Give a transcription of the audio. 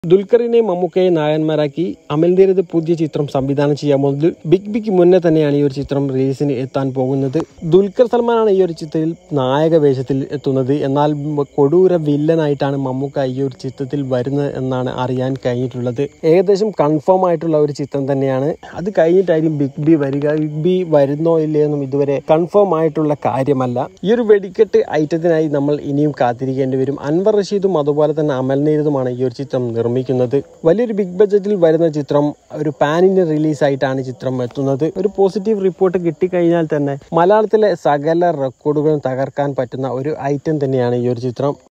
ദുൽഖറിനെയും മമ്മൂക്കയെ നായകന്മാരാക്കി അമൽ നീരത് പുതിയ ചിത്രം സംവിധാനം ചെയ്യാൻ പോകുന്നത് ബിഗ് ബിക്ക് മുന്നേ തന്നെയാണ് ഈ ഒരു ചിത്രം റിലീസിന് എത്താൻ പോകുന്നത് ദുൽഖർ സൽമാനാണ് ഈ ഒരു ചിത്രത്തിൽ നായക വേഷത്തിൽ എത്തുന്നത് എന്നാൽ കൊടൂര വില്ലനായിട്ടാണ് മമ്മൂക്ക ഈ ഒരു ചിത്രത്തിൽ വരുന്നത് എന്നാണ് അറിയാൻ കഴിഞ്ഞിട്ടുള്ളത് ഏകദേശം കൺഫേം ആയിട്ടുള്ള ഒരു ചിത്രം തന്നെയാണ് അത് കഴിഞ്ഞിട്ടായിരിക്കും ബിഗ് ബി വരിക ബിഗ് ബി വരുന്നോ ഇല്ലയെന്നും ഇതുവരെ കൺഫേം ആയിട്ടുള്ള കാര്യമല്ല ഈ ഒരു വെടിക്കെട്ട് ഐറ്റത്തിനായി നമ്മൾ ഇനിയും കാത്തിരിക്കേണ്ടി വരും അൻവർ റഷീദും അതുപോലെ തന്നെ അമൽ നീരതുമാണ് ഈ ഒരു ചിത്രം നിർമ്മിക്കുന്നത് വലിയൊരു ബിഗ് ബഡ്ജറ്റിൽ വരുന്ന ചിത്രം ഒരു പാൻ ഇന്ത്യൻ റിലീസ് ആയിട്ടാണ് ചിത്രം എത്തുന്നത് ഒരു പോസിറ്റീവ് റിപ്പോർട്ട് കിട്ടിക്കഴിഞ്ഞാൽ തന്നെ മലയാളത്തിലെ സകല റെക്കോർഡുകളും തകർക്കാൻ പറ്റുന്ന ഒരു ഐറ്റം തന്നെയാണ് ഈ ഒരു ചിത്രം